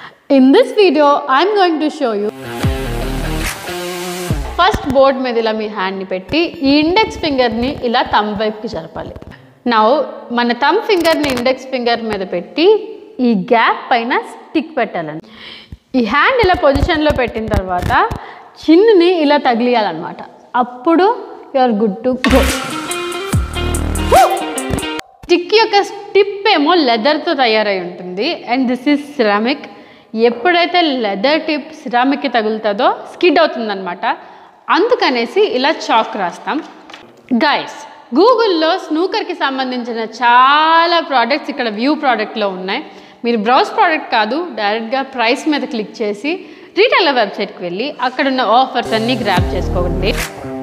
In this video, I'm going to show you first board మీద ఇలా మీ హ్యాండ్ని పెట్టి ఈ ఇండెక్స్ ఫింగర్ని ఇలా థమ్ వైపుకి జరపాలి నా మన థమ్ ఫింగర్ని ఇండెక్స్ ఫింగర్ మీద పెట్టి ఈ గ్యాప్ పైన స్టిక్ పెట్టాలని ఈ హ్యాండ్ ఇలా పొజిషన్లో పెట్టిన తర్వాత చిన్నుని ఇలా తగిలియాలన్నమాట అప్పుడు you are good to go stick యొక్క స్టిప్ ఏమో లెదర్తో తయారై ఉంటుంది అండ్ దిస్ ఈజ్ సిరామిక్ ఎప్పుడైతే లెదర్ టిప్ సిరామిక్కి తగులుతుందో స్కిడ్ అవుతుందన్నమాట అందుకనేసి ఇలా చాక్ రాస్తాం గైస్ గూగుల్లో స్నూకర్కి సంబంధించిన చాలా ప్రోడక్ట్స్ ఇక్కడ వ్యూ ప్రోడక్ట్లో ఉన్నాయి మీరు బ్రౌజ్ ప్రోడక్ట్ కాదు డైరెక్ట్గా ప్రైస్ మీద క్లిక్ చేసి రీటైలర్ వెబ్సైట్కి వెళ్ళి అక్కడ ఉన్న ఆఫర్స్ అన్నీ గ్రాప్ చేసుకోండి